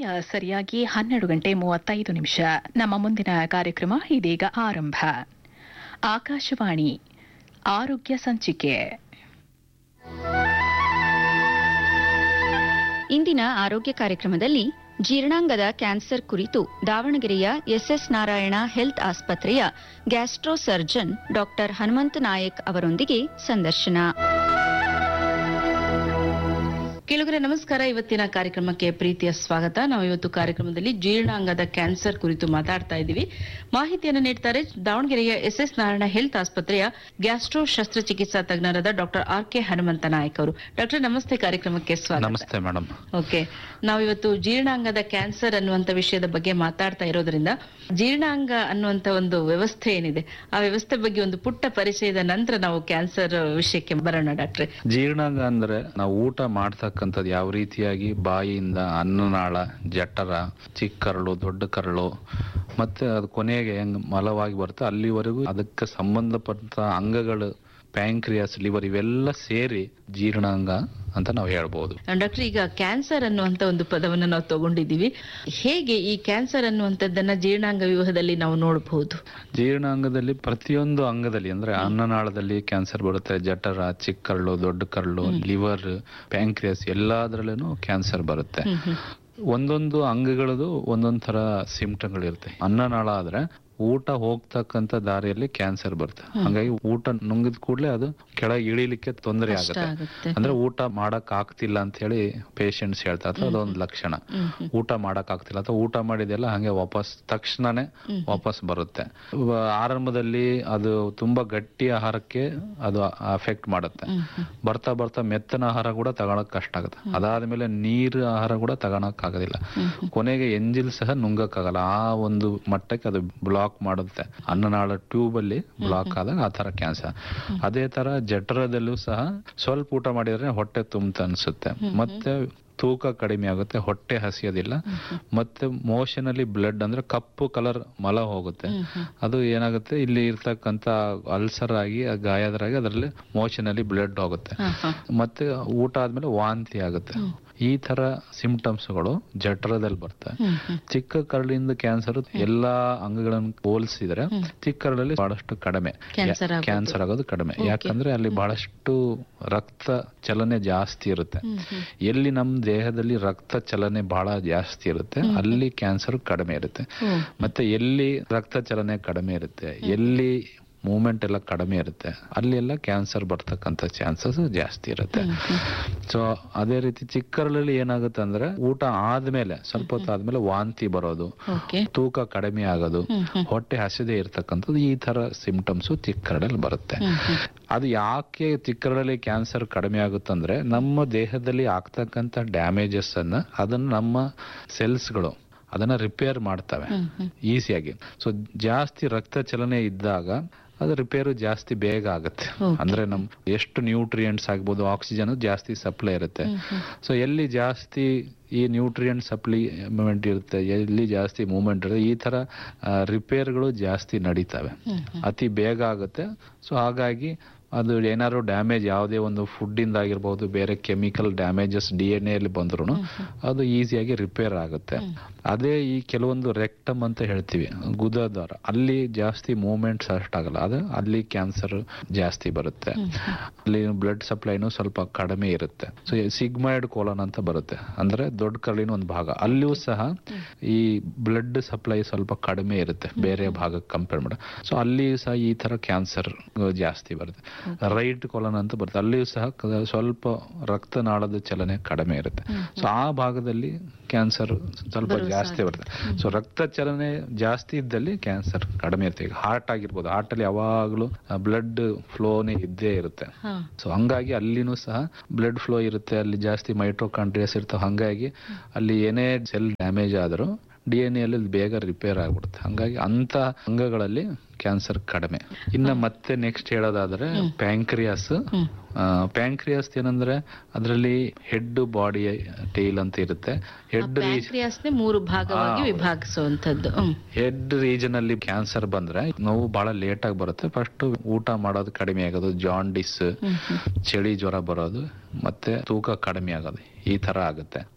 ಸಮಯ ಸರಿಯಾಗಿ ಹನ್ನೆರಡು ಗಂಟೆ ಮೂವತ್ತೈದು ನಿಮಿಷ ನಮ್ಮ ಮುಂದಿನ ಕಾರ್ಯಕ್ರಮ ಇದೀಗ ಆರಂಭ ಆಕಾಶವಾಣಿ ಆರೋಗ್ಯ ಸಂಚಿಕೆ ಇಂದಿನ ಆರೋಗ್ಯ ಕಾರ್ಯಕ್ರಮದಲ್ಲಿ ಜೀರ್ಣಾಂಗದ ಕ್ಯಾನ್ಸರ್ ಕುರಿತು ದಾವಣಗೆರೆಯ ಎಸ್ಎಸ್ ನಾರಾಯಣ ಹೆಲ್ತ್ ಆಸ್ಪತ್ರೆಯ gastro surgeon doctor Hanumantha Nayak ಅವರೊಂದಿಗೆ ಸಂದರ್ಶನ ಕೇಳುಗರೆ ನಮಸ್ಕಾರ ಇವತ್ತಿನ ಕಾರ್ಯಕ್ರಮಕ್ಕೆ ಪ್ರೀತಿಯ ಸ್ವಾಗತ ನಾವು ಇವತ್ತು ಕಾರ್ಯಕ್ರಮದಲ್ಲಿ ಜೀರ್ಣಾಂಗದ ಕ್ಯಾನ್ಸರ್ ಕುರಿತು ಮಾತಾಡ್ತಾ ಇದ್ದೀವಿ ಮಾಹಿತಿಯನ್ನು ನೀಡ್ತಾರೆ ದಾವಣಗೆರೆಯ ಎಸ್ ಎಸ್ ನಾರಾಯಣ ಹೆಲ್ತ್ ಆಸ್ಪತ್ರೆಯ ಗ್ಯಾಸ್ಟ್ರೋ ಶಸ್ತ್ರಚಿಕಿತ್ಸಾ ತಜ್ಞರಾದ doctor R K Hanumantha Nayak ಅವರು ಡಾಕ್ಟರ್ ನಮಸ್ತೆ ಕಾರ್ಯಕ್ರಮಕ್ಕೆ ಸ್ವಾಗತ ನಮಸ್ತೆ ಮೇಡಮ್ ಓಕೆ ನಾವಿವತ್ತು ಜೀರ್ಣಾಂಗದ ಕ್ಯಾನ್ಸರ್ ಅನ್ನುವಂತ ವಿಷಯದ ಬಗ್ಗೆ ಮಾತಾಡ್ತಾ ಇರೋದ್ರಿಂದ ಜೀರ್ಣಾಂಗ ಅನ್ನುವಂತ ಒಂದು ವ್ಯವಸ್ಥೆ ಏನಿದೆ ಆ ವ್ಯವಸ್ಥೆ ಬಗ್ಗೆ ಒಂದು ಪುಟ್ಟ ಪರಿಚಯದ ನಂತರ ನಾವು ಕ್ಯಾನ್ಸರ್ ವಿಷಯಕ್ಕೆ ಬರೋಣ ಡಾಕ್ಟ್ರೆ ಜೀರ್ಣಾಂಗ ಅಂದ್ರೆ ನಾವು ಊಟ ಮಾಡ್ತಕ್ಕಂಥದ್ದು ಯಾವ ರೀತಿಯಾಗಿ ಬಾಯಿಯಿಂದ ಅನ್ನನಾಳ ಜಠರ ಚಿಕ್ಕ ಕರಳು ದೊಡ್ಡ ಕರಳು ಮತ್ತೆ ಅದು ಕೊನೆಗೆ ಹೆಂಗ್ ಮಲವಾಗಿ ಬರುತ್ತೆ ಅಲ್ಲಿವರೆಗೂ ಅದಕ್ಕೆ ಸಂಬಂಧಪಟ್ಟ ಅಂಗಗಳು ಪ್ಯಾಂಕ್ರಿಯಾಸ್ ಲಿವರ್ ಇವೆಲ್ಲ ಸೇರಿ ಜೀರ್ಣಾಂಗ ಅಂತ ನಾವು ಹೇಳ್ಬೋದು ಡಾಕ್ಟರ್ ಈಗ ಕ್ಯಾನ್ಸರ್ ಅನ್ನುವಂತ ಒಂದು ಪದವನ್ನು ನಾವು ತಗೊಂಡಿದ್ದೀವಿ ಹೇಗೆ ಈ ಕ್ಯಾನ್ಸರ್ ಅನ್ನುವಂಥದ್ದನ್ನ ಜೀರ್ಣಾಂಗ ವ್ಯೂಹದಲ್ಲಿ ನಾವು ನೋಡಬಹುದು ಜೀರ್ಣಾಂಗದಲ್ಲಿ ಪ್ರತಿಯೊಂದು ಅಂಗದಲ್ಲಿ ಅಂದ್ರೆ ಅನ್ನನಾಳದಲ್ಲಿ ಕ್ಯಾನ್ಸರ್ ಬರುತ್ತೆ ಜಠರ ಚಿಕ್ಕ ಕರಳು ದೊಡ್ಡ ಕರಳು ಲಿವರ್ ಪ್ಯಾಂಕ್ರಿಯಾಸ್ ಎಲ್ಲಾದ್ರಲ್ಲೂ ಕ್ಯಾನ್ಸರ್ ಬರುತ್ತೆ ಒಂದೊಂದು ಅಂಗಗಳದು ಒಂದೊಂದ್ ತರ ಸಿಂಪ್ಟಮ್ಗಳಿರುತ್ತೆ ಅನ್ನನಾಳ ಆದ್ರೆ ಊಟ ಹೋಗ್ತಕ್ಕಂತ ದಾರಿಯಲ್ಲಿ ಕ್ಯಾನ್ಸರ್ ಬರುತ್ತೆ ಹಾಗಾಗಿ ಊಟ ನುಂಗಿದ ಕೂಡಲೇ ಅದು ಕೆಳಗೆ ಇಳಿಲಿಕ್ಕೆ ತೊಂದರೆ ಆಗುತ್ತೆ ಆಗುತ್ತೆ ಅಂದ್ರೆ ಊಟ ಮಾಡಕ್ ಆಗ್ತಿಲ್ಲ ಅಂತ ಹೇಳಿ ಪೇಷಂಟ್ಸ್ ಹೇಳ್ತಾರೆ ಅಥವಾ ಅದೊಂದು ಲಕ್ಷಣ ಊಟ ಮಾಡಕ್ ಆಗ್ತಿಲ್ಲ ಅಥವಾ ಊಟ ಮಾಡಿದೆಲ್ಲ ಹಂಗೆ ವಾಪಸ್ ತಕ್ಷಣನೇ ವಾಪಸ್ ಬರುತ್ತೆ ವ- ಆರಂಭದಲ್ಲಿ ಅದು ತುಂಬಾ ಗಟ್ಟಿ ಆಹಾರಕ್ಕೆ ಅದು ಅಫೆಕ್ಟ್ ಮಾಡುತ್ತೆ ಬರ್ತಾ ಬರ್ತಾ ಮೆತ್ತನ ಆಹಾರ ಕೂಡ ತಗೊಳಕ್ ಕಷ್ಟ ಆಗುತ್ತೆ ಅದಾದ್ಮೇಲೆ ನೀರು ಆಹಾರ ಕೂಡ ತಗೊಳಕ್ ಆಗೋದಿಲ್ಲ ಕೊನೆಗೆ ಎಂಜಿಲ್ ಸಹ ನುಂಗಕ್ಕಾಗಲ್ಲ ಆ ಒಂದು ಮಟ್ಟಕ್ಕೆ ಅದು ಬ್ಲಾಕ್ ಮಾಡುತ್ತೆ ಅನ್ನನಾಳ ಟ್ಯೂಬ್ ಅಲ್ಲಿ ಬ್ಲಾಕ್ ಆದಾಗ ಆ ತರ ಕ್ಯಾನ್ಸರ್ ಅದೇ ತರ ಜಠರದಲ್ಲೂ ಸಹ ಸ್ವಲ್ಪ ಊಟ ಮಾಡಿದ್ರೆ ಹೊಟ್ಟೆ ತುಂಬುತ್ತೆ ಅನ್ಸುತ್ತೆ ಮತ್ತೆ ತೂಕ ಕಡಿಮೆ ಆಗುತ್ತೆ ಹೊಟ್ಟೆ ಹಸಿಯೋದಿಲ್ಲ ಮತ್ತೆ ಮೋಷನ್ ಅಲ್ಲಿ ಬ್ಲಡ್ ಅಂದ್ರೆ ಕಪ್ಪು ಕಲರ್ ಮಲ ಹೋಗುತ್ತೆ ಅದು ಏನಾಗುತ್ತೆ ಇಲ್ಲಿ ಇರ್ತಕ್ಕಂತ ಅಲ್ಸರ್ ಆಗಿ ಆ ಗಾಯದರಾಗಿ ಅದರಲ್ಲಿ ಮೋಷನ್ ಅಲ್ಲಿ ಬ್ಲಡ್ ಹೋಗುತ್ತೆ ಮತ್ತೆ ಊಟ ಆದ್ಮೇಲೆ ವಾಂತಿ ಆಗುತ್ತೆ ಈ ತರ ಸಿಂಪ್ಟಮ್ಸ್ಗಳು ಜಠರದಲ್ಲಿ ಬರ್ತವೆ ಚಿಕ್ಕ ಕರಳಿಂದ ಕ್ಯಾನ್ಸರ್ ಎಲ್ಲಾ ಅಂಗಗಳನ್ನು ಹೋಲಿಸಿದ್ರೆ ಚಿಕ್ಕ ಕರಳಲ್ಲಿ ಬಹಳಷ್ಟು ಕಡಿಮೆ Cancer ಆಗೋದು. ಕ್ಯಾನ್ಸರ್ ಆಗೋದು ಕಡಿಮೆ ಯಾಕಂದ್ರೆ ಅಲ್ಲಿ ಬಹಳಷ್ಟು ರಕ್ತ ಚಲನೆ ಜಾಸ್ತಿ ಇರುತ್ತೆ ಎಲ್ಲಿ ನಮ್ಮ ದೇಹದಲ್ಲಿ ರಕ್ತ ಚಲನೆ ಬಹಳ ಜಾಸ್ತಿ ಇರುತ್ತೆ ಅಲ್ಲಿ ಕ್ಯಾನ್ಸರ್ ಕಡಿಮೆ ಇರುತ್ತೆ ಮತ್ತೆ ಎಲ್ಲಿ ರಕ್ತ ಚಲನೆ ಕಡಿಮೆ ಇರುತ್ತೆ ಎಲ್ಲಿ ಮೂವ್ಮೆಂಟ್ ಎಲ್ಲ ಕಡಿಮೆ ಇರುತ್ತೆ ಅಲ್ಲಿ ಎಲ್ಲ ಕ್ಯಾನ್ಸರ್ ಬರ್ತಕ್ಕಂಥ ಚಾನ್ಸಸ್ ಜಾಸ್ತಿ ಇರುತ್ತೆ ಸೊ ಅದೇ ರೀತಿ ಚಿಕ್ಕರಳಲ್ಲಿ ಏನಾಗುತ್ತೆ ಅಂದ್ರೆ ಊಟ ಆದ್ಮೇಲೆ ಸ್ವಲ್ಪ ಹೊತ್ತು ಆದ್ಮೇಲೆ ವಾಂತಿ ಬರೋದು ಓಕೆ ತೂಕ ಕಡಿಮೆ ಆಗೋದು ಹೊಟ್ಟೆ ಹಸಿದೆ ಇರ್ತಕ್ಕಂಥದ್ದು ಈ ತರ ಸಿಂಪ್ಟಮ್ಸ್ ಚಿಕ್ಕರಡಲ್ಲಿ ಬರುತ್ತೆ ಅದು ಯಾಕೆ ಚಿಕ್ಕರಡಲ್ಲಿ ಕ್ಯಾನ್ಸರ್ ಕಡಿಮೆ ಆಗುತ್ತಂದ್ರೆ ನಮ್ಮ ದೇಹದಲ್ಲಿ ಆಗ್ತಕ್ಕಂಥ ಡ್ಯಾಮೇಜಸ್ ಅನ್ನ ಅದನ್ನ ನಮ್ಮ ಸೆಲ್ಸ್ಗಳು ಅದನ್ನ ರಿಪೇರ್ ಮಾಡ್ತವೆ ಈಸಿಯಾಗಿ ಸೊ ಜಾಸ್ತಿ ರಕ್ತ ಚಲನೆ ಇದ್ದಾಗ ಅದು ರಿಪೇರು ಜಾಸ್ತಿ ಬೇಗ ಆಗುತ್ತೆ ಅಂದ್ರೆ ನಮ್ ಎಷ್ಟು ನ್ಯೂಟ್ರಿಯೆಂಟ್ಸ್ ಆಗ್ಬೋದು ಆಕ್ಸಿಜನ್ ಜಾಸ್ತಿ ಸಪ್ಲೈ ಇರುತ್ತೆ ಸೊ ಎಲ್ಲಿ ಜಾಸ್ತಿ ಈ ನ್ಯೂಟ್ರಿಯೆಂಟ್ ಸಪ್ಲಿಮೆಂಟ್ ಇರುತ್ತೆ ಎಲ್ಲಿ ಜಾಸ್ತಿ ಮೂವ್ಮೆಂಟ್ ಇರುತ್ತೆ ಈ ತರ ರಿಪೇರ್ಗಳು ಜಾಸ್ತಿ ನಡೀತವೆ ಅತಿ ಬೇಗ ಆಗುತ್ತೆ ಸೊ ಹಾಗಾಗಿ ಅದು ಏನಾದ್ರು ಡ್ಯಾಮೇಜ್ ಯಾವುದೇ ಒಂದು ಫುಡ್ ಇಂದ ಆಗಿರ್ಬೋದು ಬೇರೆ ಕೆಮಿಕಲ್ ಡ್ಯಾಮೇಜಸ್ ಡಿ ಎನ್ ಎಲ್ಲಿ ಬಂದ್ರು ಅದು ಈಸಿಯಾಗಿ ರಿಪೇರ್ ಆಗುತ್ತೆ ಅದೇ ಈ ಕೆಲವೊಂದು ರೆಕ್ಟಮ್ ಅಂತ ಹೇಳ್ತೀವಿ ಗುದದ್ವಾರ ಅಲ್ಲಿ ಜಾಸ್ತಿ ಮೂವ್ಮೆಂಟ್ಸ್ ಅಷ್ಟಾಗಲ್ಲ ಅದು ಅಲ್ಲಿ ಕ್ಯಾನ್ಸರ್ ಜಾಸ್ತಿ ಬರುತ್ತೆ ಅಲ್ಲಿ ಬ್ಲಡ್ ಸಪ್ಲೈನು ಸ್ವಲ್ಪ ಕಡಿಮೆ ಇರುತ್ತೆ ಸೊ ಸಿಗ್ಮಾಯ್ಡ್ ಕೋಲನ್ ಅಂತ ಬರುತ್ತೆ ಅಂದ್ರೆ ದೊಡ್ಡ ಕರಳಿನ ಒಂದು ಭಾಗ ಅಲ್ಲಿಯೂ ಸಹ ಈ ಬ್ಲಡ್ ಸಪ್ಲೈ ಸ್ವಲ್ಪ ಕಡಿಮೆ ಇರುತ್ತೆ ಬೇರೆ ಭಾಗಕ್ಕೆ ಕಂಪೇರ್ ಮಾಡಿ ಸೊ ಅಲ್ಲಿಯೂ ಸಹ ಈ ತರ ಕ್ಯಾನ್ಸರ್ ಜಾಸ್ತಿ ಬರುತ್ತೆ ರೈಟ್ ಕೊಲನ್ ಅಂತ ಬರುತ್ತೆ ಅಲ್ಲಿಯೂ ಸಹ ಕ- ಸ್ವಲ್ಪ ರಕ್ತನಾಳದ ಚಲನೆ ಕಡಿಮೆ ಇರುತ್ತೆ ಸೊ ಆ ಭಾಗದಲ್ಲಿ ಕ್ಯಾನ್ಸರ್ ಸ್ವಲ್ಪ ಜಾಸ್ತಿ ಬರುತ್ತೆ ಸೊ ರಕ್ತ ಚಲನೆ ಜಾಸ್ತಿ ಇದ್ದಲ್ಲಿ ಕ್ಯಾನ್ಸರ್ ಕಡಿಮೆ ಇರುತ್ತೆ ಈಗ ಹಾರ್ಟ್ ಆಗಿರ್ಬೋದು ಹಾರ್ಟ್ ಅಲ್ಲಿ ಯಾವಾಗಲೂ ಬ್ಲಡ್ ಫ್ಲೋನೇ ಇದ್ದೇ ಇರುತ್ತೆ ಸೊ ಹಂಗಾಗಿ ಅಲ್ಲಿನೂ ಸಹ ಬ್ಲಡ್ ಫ್ಲೋ ಇರುತ್ತೆ ಅಲ್ಲಿ ಜಾಸ್ತಿ ಮೈಟ್ರೋಕಾಂಡ್ರಿಯಸ್ ಇರ್ತವೆ ಹಂಗಾಗಿ ಅಲ್ಲಿ ಏನೇ ಸೆಲ್ ಡ್ಯಾಮೇಜ್ ಆದರೂ ಡಿ ಎನ್ ಎಲ್ಲಿ ಬೇಗ ರಿಪೇರ್ ಆಗ್ಬಿಡುತ್ತೆ ಹಂಗಾಗಿ ಅಂತ ಅಂಗಗಳಲ್ಲಿ ಕ್ಯಾನ್ಸರ್ ಕಡಿಮೆ ಇನ್ನ ಮತ್ತೆ ನೆಕ್ಸ್ಟ್ ಹೇಳೋದಾದ್ರೆ ಪ್ಯಾಂಕ್ರಿಯಾಸ್ ಪ್ಯಾಂಕ್ರಿಯಾಸ್ ಏನಂದ್ರೆ ಅದರಲ್ಲಿ ಹೆಡ್ ಬಾಡಿ ಟೈಲ್ ಅಂತ ಇರುತ್ತೆ ಹೆಡ್ ಪ್ಯಾಂಕ್ರಿಯಾಸ್ನೇ ಮೂರು ಭಾಗವಾಗಿ ವಿಭಾಗಿಸುವಂತದ್ದು ಹ್ಮ್ ಹೆಡ್ ರೀಜನ್ ಅಲ್ಲಿ ಕ್ಯಾನ್ಸರ್ ಬಂದ್ರೆ ನೋವು ಬಹಳ ಲೇಟ್ ಆಗಿ ಬರುತ್ತೆ ಫಸ್ಟ್ ಊಟ ಮಾಡೋದು ಕಡಿಮೆ ಆಗೋದು ಜಾಂಡಿಸ್ ಚಳಿ ಜ್ವರ ಬರೋದು ಮತ್ತೆ ತೂಕ ಕಡಿಮೆ ಆಗೋದು ಈ ತರ ಆಗುತ್ತೆ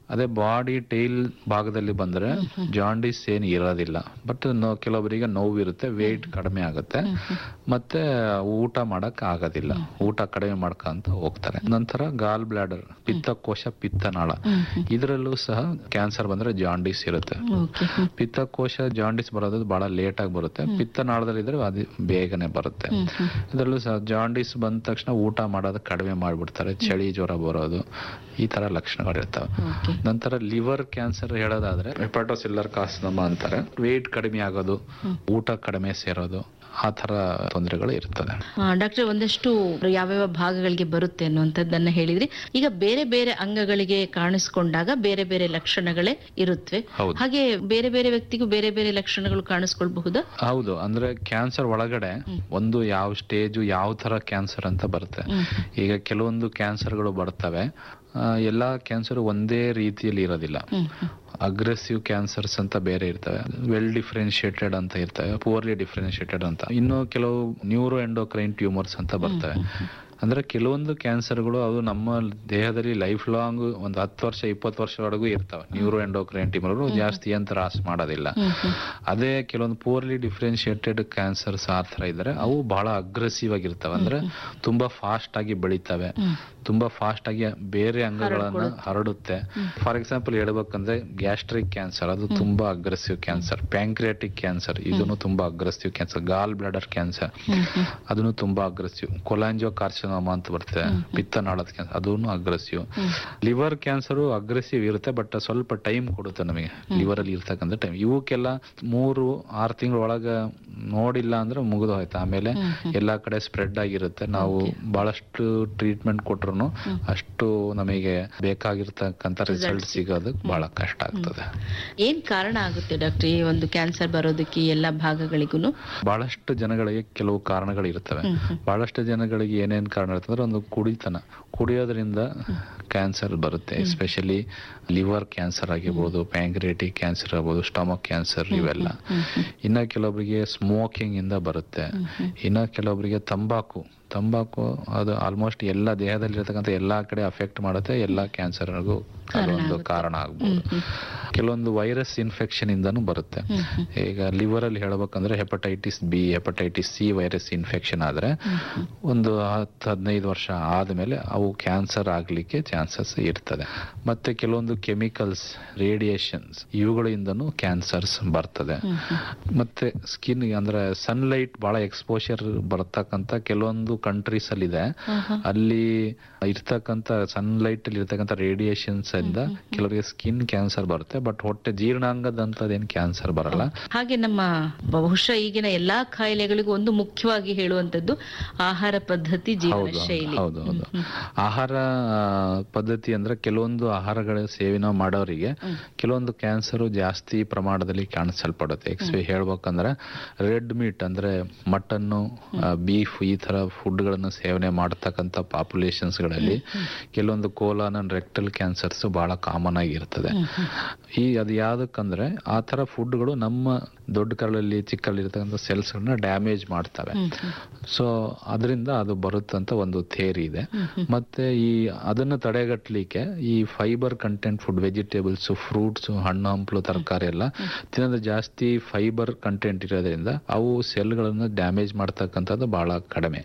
ಅದೇ ಬಾಡಿ ಟೈಲ್ ಭಾಗದಲ್ಲಿ ಬಂದ್ರೆ ಜಾಂಡಿಸ್ ಏನ್ ಇರೋದಿಲ್ಲ ಬಟ್ ಕೆಲವೊಬ್ಬರಿಗೆ ನೋವು ಇರುತ್ತೆ ವೇಟ್ ಕಡಿಮೆ ಆಗುತ್ತೆ ಮತ್ತೆ ಊಟ ಮಾಡಕ್ ಆಗೋದಿಲ್ಲ ಊಟ ಕಡಿಮೆ ಮಾಡ್ಕೊಂತ ಹೋಗ್ತಾರೆ ನಂತರ ಗಾಲ್ ಬ್ಲಾಡರ್ ಪಿತ್ತಕೋಶ ಪಿತ್ತನಾಳ ಇದರಲ್ಲೂ ಸಹ ಕ್ಯಾನ್ಸರ್ ಬಂದ್ರೆ ಜಾಂಡಿಸ್ ಇರುತ್ತೆ ಓಕೆ ಪಿತ್ತಕೋಶ ಜಾಂಡಿಸ್ ಬರೋದು ಬಹಳ ಲೇಟ್ ಆಗಿ ಬರುತ್ತೆ ಪಿತ್ತನಾಳದಲ್ಲಿ ಇದ್ರೆ ಅದು ಬೇಗನೆ ಬರುತ್ತೆ ಇದರಲ್ಲೂ ಸಹ ಜಾಂಡಿಸ್ ಬಂದ ತಕ್ಷಣ ಊಟ ಮಾಡೋದು ಕಡಿಮೆ ಮಾಡ್ಬಿಡ್ತಾರೆ ಚಳಿ ಜ್ವರ ಬರೋದು ಈ ತರ ಲಕ್ಷಣಗಳಿರ್ತವೆ ಓಕೆ ನಂತರ ಲಿವರ್ ಕ್ಯಾನ್ಸರ್ ಹೇಳೋದಾದ್ರೆ ಹೆಪಾಟೋಸಿಲ್ಲರ್ ಕಾಸ್ನಮ ಅಂತಾರೆ ವೇಟ್ ಕಡಿಮೆ ಆಗೋದು ಊಟ ಕಡಿಮೆ ಸೇರೋದು ಆ ತರ ತೊಂದರೆಗಳು ಇರ್ತದೆ ಡಾಕ್ಟರ್ ಒಂದಷ್ಟು ಯಾವ್ಯಾವ ಭಾಗಗಳಿಗೆ ಬರುತ್ತೆ ಅನ್ನುವಂಥದ್ದನ್ನ ಹೇಳಿದ್ರಿ ಈಗ ಬೇರೆ ಬೇರೆ ಅಂಗಗಳಿಗೆ ಕಾಣಿಸ್ಕೊಂಡಾಗ ಬೇರೆ ಬೇರೆ ಲಕ್ಷಣಗಳೇ ಇರುತ್ತವೆ ಹೌದು. ಹಾಗೆ ಬೇರೆ ಬೇರೆ ವ್ಯಕ್ತಿಗೂ ಬೇರೆ ಬೇರೆ ಲಕ್ಷಣಗಳು ಕಾಣಿಸ್ಕೊಳ್ಬಹುದಾ ಹೌದು ಅಂದ್ರೆ ಕ್ಯಾನ್ಸರ್ ಒಳಗಡೆ ಒಂದು ಯಾವ ಸ್ಟೇಜು ಯಾವ ತರ ಕ್ಯಾನ್ಸರ್ ಅಂತ ಬರುತ್ತೆ ಈಗ ಕೆಲವೊಂದು ಕ್ಯಾನ್ಸರ್ಗಳು ಬರ್ತವೆ ಆ, ಎಲ್ಲಾ ಕ್ಯಾನ್ಸರ್ ಒಂದೇ ರೀತಿಯಲ್ಲಿ ಇರೋದಿಲ್ಲ ಅಗ್ರೆಸಿವ್ ಕ್ಯಾನ್ಸರ್ಸ್ ಅಂತ ಬೇರೆ ಇರ್ತವೆ ವೆಲ್ ಡಿಫ್ರೆನ್ಶಿಯೇಟೆಡ್ ಅಂತ ಇರ್ತವೆ ಪೂರ್ಲಿ ಡಿಫ್ರೆನ್ಶಿಯೇಟೆಡ್ ಅಂತ ಇನ್ನು ಕೆಲವು ನ್ಯೂರೋ ಎಂಡೋಕ್ರೈನ್ ಟ್ಯೂಮರ್ಸ್ ಅಂತ ಬರ್ತವೆ ಅಂದ್ರೆ ಕೆಲವೊಂದು ಕ್ಯಾನ್ಸರ್ಗಳು ಅವು ನಮ್ಮ ದೇಹದಲ್ಲಿ ಲೈಫ್ ಲಾಂಗ್ ಒಂದು ಹತ್ತು ವರ್ಷ ಇಪ್ಪತ್ತು ವರ್ಷವರೆಗೂ ಇರ್ತವೆ ನ್ಯೂರೋ ಎಂಡೋಕ್ರೈನ್ ಟ್ಯೂಮರ್ಗಳು ಜಾಸ್ತಿ ಏನ್ ತ್ರಾಸ ಮಾಡೋದಿಲ್ಲ ಅದೇ ಕೆಲವೊಂದು ಪೂರ್ಲಿ ಡಿಫ್ರೆನ್ಶಿಯೇಟೆಡ್ ಕ್ಯಾನ್ಸರ್ಸ್ ಆ ತರ ಇದ್ರೆ ಅವು ಬಹಳ ಅಗ್ರೆಸಿವ್ ಆಗಿರ್ತವೆ ಅಂದ್ರೆ ತುಂಬಾ ಫಾಸ್ಟ್ ಆಗಿ ಬೆಳಿತವೆ ತುಂಬಾ ಫಾಸ್ಟ್ ಆಗಿ ಬೇರೆ ಅಂಗಗಳನ್ನ ಹರಡುತ್ತೆ ಫಾರ್ ಎಕ್ಸಾಂಪಲ್ ಹೇಳ್ಬೇಕಂದ್ರೆ ಗ್ಯಾಸ್ಟ್ರಿಕ್ ಕ್ಯಾನ್ಸರ್ ಅದು ತುಂಬಾ ಅಗ್ರೆಸಿವ್ ಕ್ಯಾನ್ಸರ್ ಪ್ಯಾಂಕ್ರಿಯಾಟಿಕ್ ಕ್ಯಾನ್ಸರ್ ಇದನ್ನು ತುಂಬಾ aggressive cancer gall bladder cancer ಅದನ್ನು ತುಂಬಾ ಅಗ್ರೆಸಿವ್ ಕೊಲಾಂಜೋ ಕಾರ್ಸಿನೋಮಾ ಅಂತ ಬರ್ತದೆ ಪಿತ್ತನಾಳದ ಕ್ಯಾನ್ಸರ್ ಅದನ್ನು ಅಗ್ರೆಸಿವ್ ಲಿವರ್ ಕ್ಯಾನ್ಸರ್ ಅಗ್ರೆಸಿವ್ ಇರುತ್ತೆ ಬಟ್ ಸ್ವಲ್ಪ ಟೈಮ್ ಕೊಡುತ್ತೆ ನಮಗೆ ಲಿವರ್ ಅಲ್ಲಿ ಇರ್ತಕ್ಕಂಥ ಟೈಮ್ ಇವಕ್ಕೆಲ್ಲ ಮೂರು ಆರು ತಿಂಗಳ ಒಳಗ ನೋಡಿಲ್ಲ ಅಂದ್ರೆ ಮುಗಿದು ಹೋಯ್ತು ಆಮೇಲೆ ಎಲ್ಲಾ ಕಡೆ ಸ್ಪ್ರೆಡ್ ಆಗಿರುತ್ತೆ ನಾವು ಬಹಳಷ್ಟು ಟ್ರೀಟ್ಮೆಂಟ್ ಕೊಟ್ರು ಅಷ್ಟು ನಮಗೆ ಬೇಕಾಗಿರ್ತಕ್ಕಂಥ ರಿಸಲ್ಟ್ ಸಿಗೋದು ಬಹಳ ಕಷ್ಟ ಆಗ್ತದೆ ಏನ್ ಕಾರಣ ಆಗುತ್ತೆ ಡಾಕ್ಟರ್ ಈ ಒಂದು ಕ್ಯಾನ್ಸರ್ ಬರೋದಕ್ಕೆ ಈ ಎಲ್ಲಾ ಭಾಗಗಳಿಗೂ ಬಹಳಷ್ಟು ಜನಗಳಿಗೆ ಕೆಲವು ಕಾರಣಗಳು ಇರ್ತವೆ ಬಹಳಷ್ಟು ಜನಗಳಿಗೆ ಏನೇನ್ ಕಾರಣ ಇರ್ತದೆ ಅಂದ್ರೆ ಒಂದು ಕುಡಿತನ ಕುಡಿಯೋದ್ರಿಂದ ಕ್ಯಾನ್ಸರ್ ಬರುತ್ತೆ ಎಸ್ಪೆಷಲಿ ಲಿವರ್ ಕ್ಯಾನ್ಸರ್ ಆಗಿರ್ಬೋದು ಪ್ಯಾಂಕ್ರಿಯಾಟಿಕ್ ಕ್ಯಾನ್ಸರ್ ಆಗ್ಬೋದು ಸ್ಟಮಕ್ ಕ್ಯಾನ್ಸರ್ ಇವೆಲ್ಲ ಇನ್ನ ಕೆಲವೊಬ್ಬರಿಗೆ ಸ್ಮೋಕಿಂಗ್ ಇಂದ ಬರುತ್ತೆ ಇನ್ನ ಕೆಲವೊಬ್ಬರಿಗೆ ತಂಬಾಕು ತಂಬಾಕು ಅದು ಆಲ್ಮೋಸ್ಟ್ ಎಲ್ಲ ದೇಹದಲ್ಲಿ ಇರತಕ್ಕಂಥ ಎಲ್ಲಾ ಕಡೆ ಅಫೆಕ್ಟ್ ಮಾಡುತ್ತೆ ಎಲ್ಲಾ ಕ್ಯಾನ್ಸರ್ಗೂ ಅದೊಂದು ಕಾರಣ ಆಗ್ಬೋದು ಕೆಲವೊಂದು ವೈರಸ್ ಇನ್ಫೆಕ್ಷನ್ ಇಂದನೂ ಬರುತ್ತೆ ಈಗ ಲಿವರ್ ಅಲ್ಲಿ ಹೇಳ್ಬೇಕಂದ್ರೆ hepatitis B hepatitis C virus infection ಆದ್ರೆ ಒಂದು ಹತ್ತು ಹದಿನೈದು ವರ್ಷ ಆದ್ಮೇಲೆ ಅವು ಕ್ಯಾನ್ಸರ್ ಆಗ್ಲಿಕ್ಕೆ ಚಾನ್ಸಸ್ ಇರ್ತದೆ ಮತ್ತೆ ಕೆಲವೊಂದು ಕೆಮಿಕಲ್ಸ್ ರೇಡಿಯೇಷನ್ಸ್ ಇವುಗಳಿಂದನೂ ಕ್ಯಾನ್ಸರ್ಸ್ ಬರ್ತದೆ ಮತ್ತೆ ಸ್ಕಿನ್ ಅಂದ್ರೆ ಸನ್ಲೈಟ್ ಬಹಳ ಎಕ್ಸ್ಪೋಷರ್ ಬರ್ತಕ್ಕಂತ ಕೆಲವೊಂದು ಕಂಟ್ರೀಸ್ ಅಲ್ಲಿ ಇದೆ ಅಲ್ಲಿ ಇರ್ತಕ್ಕಂತ ಸನ್ಲೈಟ್ ಅಲ್ಲಿ ಇರ್ತಕ್ಕಂಥ ರೇಡಿಯೇಷನ್ಸ್ ಇಂದ ಕೆಲವರಿಗೆ ಸ್ಕಿನ್ ಕ್ಯಾನ್ಸರ್ ಬರುತ್ತೆ ಬಟ್ ಹೊಟ್ಟೆ ಜೀರ್ಣಾಂಗದಂತದೇನ್ ಕ್ಯಾನ್ಸರ್ ಬರಲ್ಲ ಹಾಗೆ ನಮ್ಮ ಬಹುಶಃ ಈಗಿನ ಎಲ್ಲಾ ಕಾಯಿಲೆಗಳಿಗೂ ಒಂದು ಮುಖ್ಯವಾಗಿ ಹೇಳುವಂತದ್ದು ಆಹಾರ ಪದ್ಧತಿ ಜೀವನ ಹೌದು ಶೈಲಿ ಹೌದು ಹೌದು ಆಹಾರ ಆ, ಪದ್ಧತಿ ಅಂದ್ರೆ ಕೆಲವೊಂದು ಆಹಾರಗಳ ಸೇವನೆ ಮಾಡೋರಿಗೆ ಕೆಲವೊಂದು ಕ್ಯಾನ್ಸರ್ ಜಾಸ್ತಿ ಪ್ರಮಾಣದಲ್ಲಿ ಕಾಣಿಸಲ್ಪಡುತ್ತೆ ಎಕ್ಸ್ಪೆ ಹೇಳ್ಬೇಕಂದ್ರೆ ರೆಡ್ ಮೀಟ್ ಅಂದ್ರೆ ಮಟನ್ನು ಬೀಫ್ ಈ ತರ ಫುಡ್ ಗಳನ್ನ ಸೇವನೆ ಮಾಡತಕ್ಕಂತ ಪಾಪ್ಯುಲೇಷನ್ಸ್ ಗಳಲ್ಲಿ ಕೆಲವೊಂದು ಕೋಲಾನ್ ಅಂಡ್ ರೆಕ್ಟಲ್ ಕ್ಯಾನ್ಸರ್ಸ್ ಬಹಳ ಕಾಮನ್ ಆಗಿರ್ತದೆ ಈ ಅದು ಯಾವ್ದಕ್ಕಂದ್ರೆ ಆ ತರ ಫುಡ್ಗಳು ನಮ್ಮ ದೊಡ್ಡ ಕರಳಲ್ಲಿ ಚಿಕ್ಕ ಕರಳಲ್ಲಿ ಇರ್ತಕ್ಕಂಥ ಸೆಲ್ಸ್ ಗಳನ್ನ ಡ್ಯಾಮೇಜ್ ಮಾಡ್ತವೆ ಸೊ ಅದರಿಂದ ಅದು ಬರುತ್ತಂತ ಒಂದು ಥೇರಿ ಇದೆ ಮತ್ತೆ ಈ ಅದನ್ನ ತಡೆಗಟ್ಟಲಿಕ್ಕೆ ಈ fibre content food vegetables fruits ಹಣ್ಣು ಹಂಪಲು ತರಕಾರಿ ಎಲ್ಲ ತಿನ್ನೋದು ಜಾಸ್ತಿ ಫೈಬರ್ ಕಂಟೆಂಟ್ ಇರೋದ್ರಿಂದ ಅವು ಸೆಲ್ಗಳನ್ನ ಡ್ಯಾಮೇಜ್ ಮಾಡ್ತಕ್ಕಂಥದ್ದು ಬಹಳ ಕಡಿಮೆ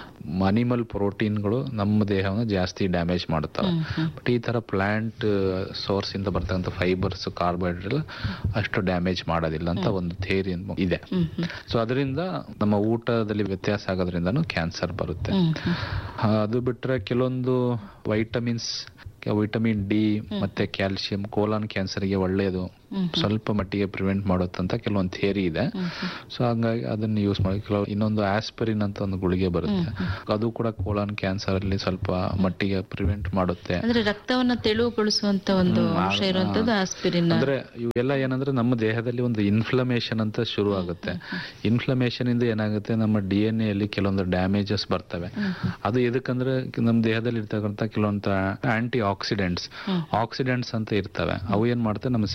ಅನಿಮಲ್ ಪ್ರೋಟೀನ್ಗಳು ನಮ್ಮ ದೇಹವನ್ನು ಜಾಸ್ತಿ ಡ್ಯಾಮೇಜ್ ಮಾಡುತ್ತವೆ ಬಟ್ ಈ ತರ ಪ್ಲಾಂಟ್ ಸೋರ್ಸ್ ಇಂದ ಬರ್ತಕ್ಕಂಥ ಫೈಬರ್ಸ್ ಕಾರ್ಬೋಹೈಡ್ರೇಟ್ ಅಷ್ಟು ಡ್ಯಾಮೇಜ್ ಮಾಡೋದಿಲ್ಲ ಅಂತ ಒಂದು ಥೇರಿ ಇದೆ ಸೊ ಅದರಿಂದ ನಮ್ಮ ಊಟದಲ್ಲಿ ವ್ಯತ್ಯಾಸ ಆಗೋದ್ರಿಂದನೂ ಕ್ಯಾನ್ಸರ್ ಬರುತ್ತೆ ಆ, ಅದು ಬಿಟ್ರೆ ಕೆಲವೊಂದು ವೈಟಮಿನ್ಸ್ ವಿಟಮಿನ್ ಡಿ ಮತ್ತೆ ಕ್ಯಾಲ್ಸಿಯಂ ಕೋಲಾನ್ ಕ್ಯಾನ್ಸರ್ಗೆ ಒಳ್ಳೆಯದು ಸ್ವಲ್ಪ ಮಟ್ಟಿಗೆ ಪ್ರಿವೆಂಟ್ ಮಾಡುತ್ತಂತ ಕೆಲವೊಂದು ಥಿಯರಿ ಇದೆ ಸೊ ಹಂಗಾಗಿ ಅದನ್ನ ಯೂಸ್ ಮಾಡಿ ಕೆಲವು ಇನ್ನೊಂದು ಆಸ್ಪಿರಿನ್ ಅಂತ ಒಂದು ಗುಳಿಗೆ ಬರುತ್ತೆ ಅದು ಕೂಡ ಕೋಲಾನ್ ಕ್ಯಾನ್ಸರ್ ಅಲ್ಲಿ ಸ್ವಲ್ಪ ಮಟ್ಟಿಗೆ ಪ್ರಿವೆಂಟ್ ಮಾಡುತ್ತೆ ಅಂದ್ರೆ ರಕ್ತವನ್ನ ತೆಳುವುಗೊಳಿಸುವಂತ ಒಂದು ಹ್ಮ್, ಅಂಶ ಆ- ಇರುವಂತದ್ದು ಆಸ್ಪಿರಿನ್ ಅಂದ್ರೆ ಇವೆಲ್ಲ ಏನಂದ್ರೆ ನಮ್ಮ ದೇಹದಲ್ಲಿ ಒಂದು ಇನ್ಫ್ಲಮೇಷನ್ ಅಂತ ಶುರು ಆಗುತ್ತೆ ಇನ್ಫ್ಲಮೇಷನ್ ಇಂದ ಏನಾಗುತ್ತೆ ನಮ್ಮ ಡಿ ಎನ್ ಎಲ್ಲಿ ಕೆಲವೊಂದು ಡ್ಯಾಮೇಜಸ್ ಬರ್ತವೆ ಅದು ಎದಕ್ಕಂದ್ರೆ ನಮ್ಮ ದೇಹದಲ್ಲಿ ಇರ್ತಕ್ಕಂಥ ಕೆಲವೊಂದು ಆಂಟಿ ಆಕ್ಸಿಡೆಂಟ್ಸ್ ಆಕ್ಸಿಡೆಂಟ್ಸ್ ಅಂತ ಇರ್ತವೆ ಅವು ಏನ್ ಮಾಡ್ತವೆ ನಮ್ಮ ಸೆಲ್ಸ್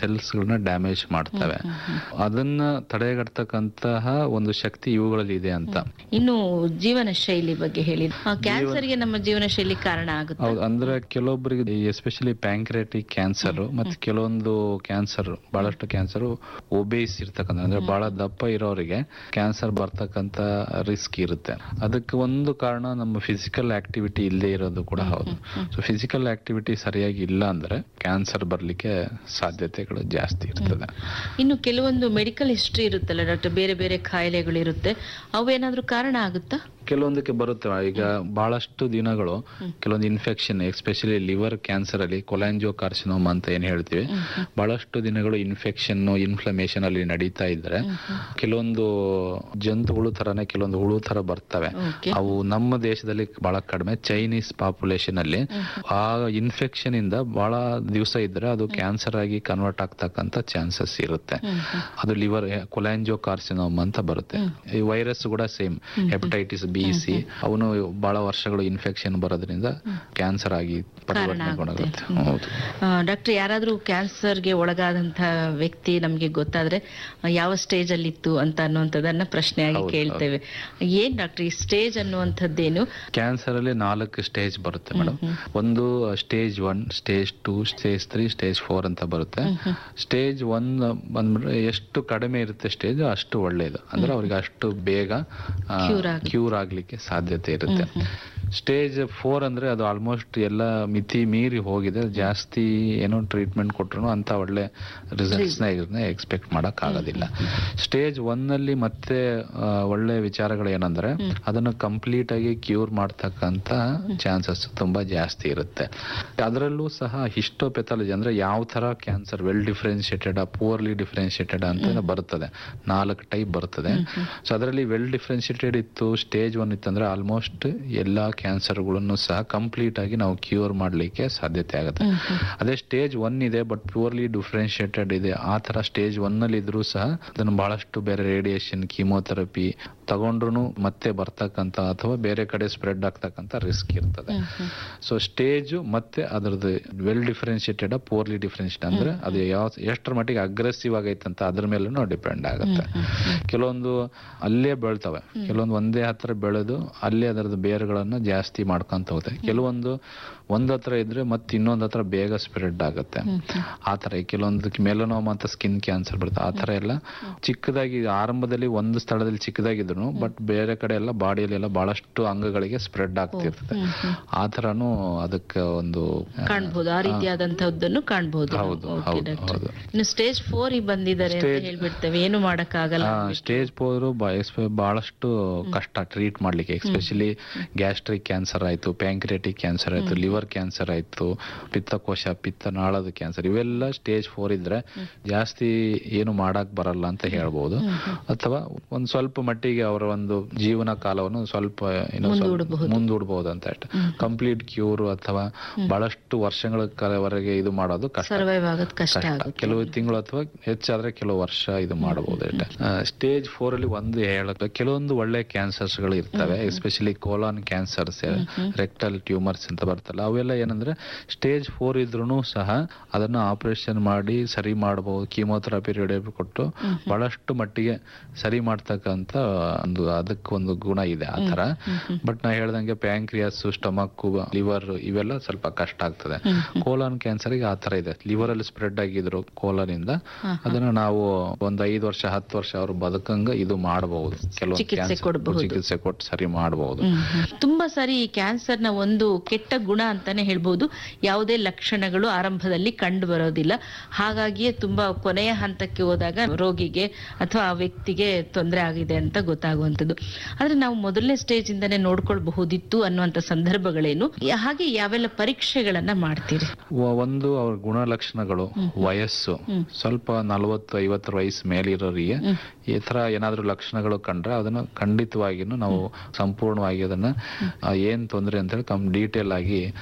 ಕ್ಯಾನ್ಸರ್ಗಳನ್ನ ಡ್ಯಾಮೇಜ್ ಮಾಡ್ತವೆ ಅದನ್ನ ತಡೆಗಟ್ಟತಕ್ಕಂತಹ ಒಂದು ಶಕ್ತಿ ಇವುಗಳಲ್ಲಿ ಇದೆ ಅಂತ ಇನ್ನು ಜೀವನ ಶೈಲಿ ಬಗ್ಗೆ ಹೇಳಿ ಕ್ಯಾನ್ಸರ್ಗೆ ನಮ್ಮ ಜೀವನ ಶೈಲಿ ಕಾರಣ ಆಗುತ್ತೆ ಹೌದು ಅಂದ್ರೆ ಕೆಲವೊಬ್ಬರಿಗೆ ಎಸ್ಪೆಷಲಿ ಪ್ಯಾಂಕ್ರೆಟಿಕ್ ಕ್ಯಾನ್ಸರ್ ಮತ್ತೆ ಕೆಲವೊಂದು ಕ್ಯಾನ್ಸರ್ ಬಹಳಷ್ಟು ಕ್ಯಾನ್ಸರ್ ಒಬೇಸ್ ಇರ್ತಕ್ಕಂಥ ಅಂದ್ರೆ ಬಹಳ ದಪ್ಪ ಇರೋರಿಗೆ ಕ್ಯಾನ್ಸರ್ ಬರ್ತಕ್ಕಂತ ರಿಸ್ಕ್ ಇರುತ್ತೆ ಅದಕ್ಕೆ ಒಂದು ಕಾರಣ ನಮ್ಮ ಫಿಸಿಕಲ್ ಆಕ್ಟಿವಿಟಿ ಇಲ್ಲದೆ ಇರೋದು ಕೂಡ ಹೌದು ಸೊ ಫಿಸಿಕಲ್ ಆಕ್ಟಿವಿಟಿ ಸರಿಯಾಗಿ ಇಲ್ಲ ಅಂದ್ರೆ ಕ್ಯಾನ್ಸರ್ ಬರ್ಲಿಕ್ಕೆ ಸಾಧ್ಯತೆಗಳು ಜಾಸ್ತಿ ಇರ್ತದೆ ಇನ್ನು ಕೆಲವೊಂದು ಮೆಡಿಕಲ್ ಹಿಸ್ಟ್ರಿ ಇರುತ್ತಲ್ಲ ಡಾಕ್ಟರ್ ಬೇರೆ ಬೇರೆ ಕಾಯಿಲೆಗಳು ಇರುತ್ತೆ ಅವು ಏನಾದ್ರೂ ಕಾರಣ ಆಗುತ್ತಾ ಕೆಲವೊಂದಕ್ಕೆ ಬರುತ್ತೆ ಈಗ ಬಹಳಷ್ಟು ದಿನಗಳು ಕೆಲವೊಂದು ಇನ್ಫೆಕ್ಷನ್ ಎಸ್ಪೆಷಲಿ ಲಿವರ್ ಕ್ಯಾನ್ಸರ್ ಅಲ್ಲಿ ಕೊಲಾಂಜೋ ಕಾರ್ಸಿನೋಮ್ ಅಂತ ಏನ್ ಹೇಳ್ತೀವಿ ಬಹಳಷ್ಟು ದಿನಗಳು ಇನ್ಫೆಕ್ಷನ್ ಇನ್ಫ್ಲಮೇಷನ್ ಅಲ್ಲಿ ನಡೀತಾ ಇದ್ರೆ ಕೆಲವೊಂದು ಜಂತುಗಳು ತರನೇ ಕೆಲವೊಂದು ಹುಳು ತರ ಬರ್ತವೆ Okay. ಅವು ನಮ್ಮ ದೇಶದಲ್ಲಿ ಬಹಳ ಕಡಿಮೆ ಚೈನೀಸ್ ಪಾಪ್ಯುಲೇಷನ್ ಅಲ್ಲಿ ಆ ಇನ್ಫೆಕ್ಷನ್ ಇಂದ ಬಹಳ ದಿವಸ ಇದ್ರೆ ಅದು ಕ್ಯಾನ್ಸರ್ ಆಗಿ ಕನ್ವರ್ಟ್ ಆಗ್ತಕ್ಕಂತ ಚಾನ್ಸಸ್ ಇರುತ್ತೆ ಅದು ಲಿವರ್ ಕೊಲಾಂಜೋ ಕಾರ್ಸಿನೋಮ್ ಅಂತ ಬರುತ್ತೆ ಈ ವೈರಸ್ ಕೂಡ ಸೇಮ್ ಹೆಪಟೈಟಿಸ್ ಬಿ ಸಿ ಅವನು ಬಹಳ ವರ್ಷಗಳು ಇನ್ಫೆಕ್ಷನ್ ಬರೋದ್ರಿಂದ ಕ್ಯಾನ್ಸರ್ ಆಗಿ ಪರಿವರ್ತನೆಗೊಳಗುತ್ತೆ ಹೌದು ಡಾಕ್ಟರ್ ಯಾರಾದ್ರೂ ಕ್ಯಾನ್ಸರ್ಗೆ ಒಳಗಾದಂತ ವ್ಯಕ್ತಿ ನಮ್ಗೆ ಗೊತ್ತಾದ್ರೆ ಆ, ಯಾವ ಸ್ಟೇಜ್ ಅಲ್ಲಿ ಇತ್ತು ಅಂತ ಅನ್ನುವಂಥದ್ದನ್ನ ಪ್ರಶ್ನೆಯಾಗಿ ಹೌದು, ಕೇಳ್ತೇವೆ ಏನ್ ಡಾಕ್ಟರ್ ಈ ಸ್ಟೇಜ್ ಅನ್ನುವಂಥದ್ದೇನು ಕ್ಯಾನ್ಸರ್ ಅಲ್ಲಿ ನಾಲ್ಕು ಸ್ಟೇಜ್ ಬರುತ್ತೆ ಮೇಡಮ್ ಒಂದು stage one stage two stage three stage four ಅಂತ ಬರುತ್ತೆ ಸ್ಟೇಜ್ ಒನ್ ಬಂದ್ಬಿಟ್ರೆ ಎಷ್ಟು ಕಡಿಮೆ ಇರುತ್ತೆ ಸ್ಟೇಜ್ ಅಷ್ಟು ಒಳ್ಳೇದು ಅಂದ್ರೆ ಅವ್ರಿಗೆ ಅಷ್ಟು ಬೇಗ Cure ಆಗುತ್ತೆ. ಕ್ಯೂರ್ ಆಗ್ಲಿಕ್ಕೆ ಸಾಧ್ಯತೆ ಇರುತ್ತೆ ಸ್ಟೇಜ್ ಫೋರ್ ಅಂದ್ರೆ ಅದು ಆಲ್ಮೋಸ್ಟ್ ಎಲ್ಲ ಮಿತಿ ಮೀರಿ ಹೋಗಿದೆ ಜಾಸ್ತಿ ಏನೋ ಟ್ರೀಟ್ಮೆಂಟ್ ಕೊಟ್ರು ಅಂತ ಒಳ್ಳೆ ರಿಸಲ್ಟ್ಸ್ ನ ಎಕ್ಸ್ಪೆಕ್ಟ್ ಮಾಡಕ್ ಆಗೋದಿಲ್ಲ ಸ್ಟೇಜ್ ಒನ್ ಅಲ್ಲಿ ಮತ್ತೆ ಆ, ಒಳ್ಳೆ ವಿಚಾರಗಳು ಏನಂದ್ರೆ ಅದನ್ನು ಕಂಪ್ಲೀಟ್ ಆಗಿ ಕ್ಯೂರ್ ಮಾಡ್ತಕ್ಕಂತ ಚಾನ್ಸಸ್ ತುಂಬಾ ಜಾಸ್ತಿ ಇರುತ್ತೆ ಅದರಲ್ಲೂ ಸಹ ಹಿಸ್ಟೋಪೆಥಾಲಜಿ ಅಂದ್ರೆ ಯಾವ ತರ cancer well differentiated poorly differentiated ಅಂತ ಬರ್ತದೆ ನಾಲ್ಕು ಟೈಪ್ ಬರ್ತದೆ ಸೊ ಅದರಲ್ಲಿ ವೆಲ್ ಡಿಫ್ರೆನ್ಶಿಯೇಟೆಡ್ ಇತ್ತು ಸ್ಟೇಜ್ ಒನ್ ಇತ್ತಂದ್ರೆ ಆಲ್ಮೋಸ್ಟ್ ಎಲ್ಲಾ ಕ್ಯಾನ್ಸರ್ಗಳನ್ನು ಸಹ ಕಂಪ್ಲೀಟ್ ಆಗಿ ನಾವು ಕ್ಯೂರ್ ಮಾಡ್ಲಿಕ್ಕೆ ಸಾಧ್ಯತೆ ಆಗುತ್ತೆ ಅದೇ ಸ್ಟೇಜ್ ಒನ್ ಇದೆ ಬಟ್ ಪ್ಯೂರ್ಲಿ ಡಿಫ್ರೆನ್ಶಿಯೇಟೆಡ್ ಇದೆ ಆ ತರ ಸ್ಟೇಜ್ ಒನ್ ಅಲ್ಲಿ ಇದ್ರೂ ಸಹ ಅದನ್ನು ಬಹಳಷ್ಟು ಬೇರೆ ರೇಡಿಯೇಷನ್ ಕೀಮೋಥೆರಪಿ ತಗೊಂಡ್ರು ಮತ್ತೆ ಬರ್ತಕ್ಕಂತ ಅಥವಾ ಬೇರೆ ಕಡೆ ಸ್ಪ್ರೆಡ್ ಆಗ್ತಕ್ಕಂತ ರಿಸ್ಕ್ ಇರ್ತದೆ ಸೊ ಸ್ಟೇಜ್ ಮತ್ತೆ ಅದರದ್ದು ವೆಲ್ ಡಿಫ್ರೆನ್ಶಿಯೇಟೆಡ್ ಪೂರ್ಲಿ ಡಿಫ್ರೆನ್ಶಿಯೇಟ್ ಅಂದ್ರೆ ಅದು ಯಾವ ಎಷ್ಟರ ಮಟ್ಟಿಗೆ ಅಗ್ರೆಸಿವ್ ಆಗೈತಂತ ಅದ್ರ ಮೇಲೂ ಡಿಪೆಂಡ್ ಆಗುತ್ತೆ ಕೆಲವೊಂದು ಅಲ್ಲೇ ಬೆಳ್ತವೆ ಕೆಲವೊಂದು ಒಂದೇ ಹತ್ರ ಬೆಳೆದು ಅಲ್ಲೇ ಅದರದ್ದು ಬೇರುಗಳನ್ನ ಜಾಸ್ತಿ ಮಾಡ್ಕೊಂತ ಹೋಗುತ್ತೆ ಕೆಲವೊಂದು ಒಂದ್ ಹತ್ರ ಇದ್ರೆ ಮತ್ತೆ ಇನ್ನೊಂದ್ ಹತ್ರ ಬೇಗ ಸ್ಪ್ರೆಡ್ ಆಗುತ್ತೆ ಆ ತರ ಈ ಕೆಲವೊಂದು ಮೆಲನೋಮ್ ಅಂತ ಸ್ಕಿನ್ ಕ್ಯಾನ್ಸರ್ ಬರುತ್ತೆ ಆ ತರ ಎಲ್ಲ ಚಿಕ್ಕದಾಗಿ ಆರಂಭದಲ್ಲಿ ಒಂದು ಸ್ಥಳದಲ್ಲಿ ಚಿಕ್ಕದಾಗಿದ್ರು ಬಟ್ ಬೇರೆ ಕಡೆ ಎಲ್ಲ ಬಾಡಿಯಲ್ಲಿ ಎಲ್ಲ ಬಹಳಷ್ಟು ಅಂಗಗಳಿಗೆ ಸ್ಪ್ರೆಡ್ ಆಗ್ತಿರ್ತದೆ ಆ ತರನು ಅದಕ್ಕೆ ಒಂದು ಕಾಣ್ಬೋದು ಆ ರೀತಿಯಾದಂತಹದ್ದನ್ನು ಕಾಣ್ಬೋದು ಹೌದು, Okay, ಹೌದು, doctor. ಹೌದು. ಇನ್ನು ಸ್ಟೇಜ್ ಫೋರ್ ಬಂದಿದ್ದಾರೆ ಅಂತ Stage- ಹೇಳ್ಬಿಡ್ತೇವೆ ಏನು ಮಾಡಕ್ಕಾಗಲ್ಲ ಸ್ಟೇಜ್ ಪೋರು ಬಹಳಷ್ಟು ಕಷ್ಟ ಟ್ರೀಟ್ ಮಾಡ್ಲಿಕ್ಕೆ ಎಸ್ಪೆಷಲಿ ಗ್ಯಾಸ್ಟ್ರಿಕ್ ಕ್ಯಾನ್ಸರ್ ಆಯ್ತು ಪ್ಯಾಂಕ್ರಿಯಾಟಿಕ್ ಕ್ಯಾನ್ಸರ್ ಆಯ್ತು ಲಿವರ್ ಕ್ಯಾನ್ಸರ್ ಆಯ್ತು ಪಿತ್ತಕೋಶ ಪಿತ್ತನಾಳದ ಕ್ಯಾನ್ಸರ್ ಇವೆಲ್ಲ ಸ್ಟೇಜ್ ಫೋರ್ ಇದ್ರೆ ಜಾಸ್ತಿ ಏನು ಮಾಡಕ್ ಬರಲ್ಲ ಅಂತ ಹೇಳ್ಬೋದು ಅಥವಾ ಒಂದ್ ಸ್ವಲ್ಪ ಮಟ್ಟಿಗೆ ಅವರ ಒಂದು ಜೀವನ ಕಾಲವನ್ನು ಸ್ವಲ್ಪ ಏನೋ ಸ್ವಲ್ಪ ಮುಂದೂಡಬಹುದು ಅಂತ ಅಷ್ಟೇ ಕಂಪ್ಲೀಟ್ ಕ್ಯೂರ್ ಅಥವಾ ಬಹಳಷ್ಟು ವರ್ಷಗಳ ಕಾಲವರೆಗೆ ಇದು ಮಾಡೋದು ಕಷ್ಟ ಸರ್ವೈವ್ ಆಗೋದ್ ಕಷ್ಟ ಕಷ್ಟ. ಆಗುತ್ತೆ ಕೆಲವು ತಿಂಗಳು ಅಥವಾ ಹೆಚ್ಚಾದ್ರೆ ಕೆಲವು ವರ್ಷ ಇದು ಮಾಡಬಹುದು ಸ್ಟೇಜ್ ಫೋರ್ ಅಲ್ಲಿ ಒಂದು ಹೇಳಕ್ಕೆ ಕೆಲವೊಂದು ಒಳ್ಳೆ ಕ್ಯಾನ್ಸರ್ಸ್ ಗಳು ಇರ್ತವೆ especially colon cancers rectal tumours ಅಂತ ಬರ್ತಲ್ಲ ಅವೆಲ್ಲ ಏನಂದ್ರೆ ಸ್ಟೇಜ್ ಫೋರ್ ಇದ್ರೂ ಸಹ ಅದನ್ನ ಆಪರೇಷನ್ ಮಾಡಿ ಸರಿ ಮಾಡಬಹುದು ಕೀಮೋಥೆರಪಿ ರೇಡಿಯೋಪಿ ಕೊಟ್ಟು ಬಹಳಷ್ಟು ಮಟ್ಟಿಗೆ ಸರಿ ಮಾಡ್ತಕ್ಕಂತ ಒಂದು ಅದಕ್ಕೊಂದು ಗುಣ ಇದೆ ಆ ತರ ಬಟ್ ನಾ ಹೇಳ್ದಂಗೆ ಪ್ಯಾಂಕ್ರಿಯಾಸ್ ಸ್ಟಮಕ್ ಲಿವರ್ ಇವೆಲ್ಲ ಸ್ವಲ್ಪ ಕಷ್ಟ ಆಗ್ತದೆ ಕೋಲಾನ್ ಕ್ಯಾನ್ಸರ್ ಗೆ ಆ ತರ ಇದೆ ಲಿವರ್ ಅಲ್ಲಿ ಸ್ಪ್ರೆಡ್ ಆಗಿದ್ರು ಕೋಲಾನ್ ಇಂದ ಅದನ್ನ ನಾವು ಒಂದ್ ಐದು ವರ್ಷ ಹತ್ತು ವರ್ಷ ಅವ್ರು ಬದುಕಂಗ ಇದು ಮಾಡಬಹುದು ಕೆಲವು ಚಿಕಿತ್ಸೆ ಕೊಡ್ಬಹುದು. ಚಿಕಿತ್ಸೆ ಕೊಟ್ಟು ಸರಿ ಮಾಡಬಹುದು ತುಂಬಾ ಸಾರಿ ಈ ಕ್ಯಾನ್ಸರ್ ನ ಒಂದು ಕೆಟ್ಟ ಗುಣ ಅಂತಾನೆ ಹೇಳ್ಬೋದು ಯಾವುದೇ ಲಕ್ಷಣಗಳು ಆರಂಭದಲ್ಲಿ ಕಂಡು ಬರೋದಿಲ್ಲ ಹಾಗಾಗಿಯೇ ತುಂಬಾ ಕೊನೆಯ ಹಂತಕ್ಕೆ ಹೋದಾಗ ರೋಗಿಗೆ ಅಥವಾ ಆ ವ್ಯಕ್ತಿಗೆ ತೊಂದರೆ ಆಗಿದೆ ಅಂತ ಗೊತ್ತಾಗುವಂಥದ್ದು ಆದ್ರೆ ನಾವು ಮೊದಲನೇ ಸ್ಟೇಜ್ ಇಂದಾನೆ ನೋಡ್ಕೊಳ್ಬಹುದಿತ್ತು ಅನ್ನುವಂತ ಸಂದರ್ಭಗಳೇನು ಯಾ- ಹಾಗೆ ಯಾವೆಲ್ಲ ಪರೀಕ್ಷೆಗಳನ್ನ ಮಾಡ್ತೀರಿ ವ- ಒಂದು ಅವ್ರ ಗುಣಲಕ್ಷಣಗಳು ವಯಸ್ಸು ಸ್ವಲ್ಪ ನಲವತ್ತು ಐವತ್ತರ ವಯಸ್ಸು ಮೇಲಿರೋರಿಗೆ ಈ ತರ ಏನಾದ್ರೂ ಲಕ್ಷಣಗಳು ಕಂಡ್ರೆ ಅದನ್ನ ಖಂಡಿತವಾಗಿನೂ ನಾವು ಸಂಪೂರ್ಣವಾಗಿ ಅದನ್ನ ಆ, ಏನ್ ತೊಂದ್ರೆ ಅಂತ ಹೇಳಿ ಕಮ್ ಡೀಟೇಲ್ ಆಗಿ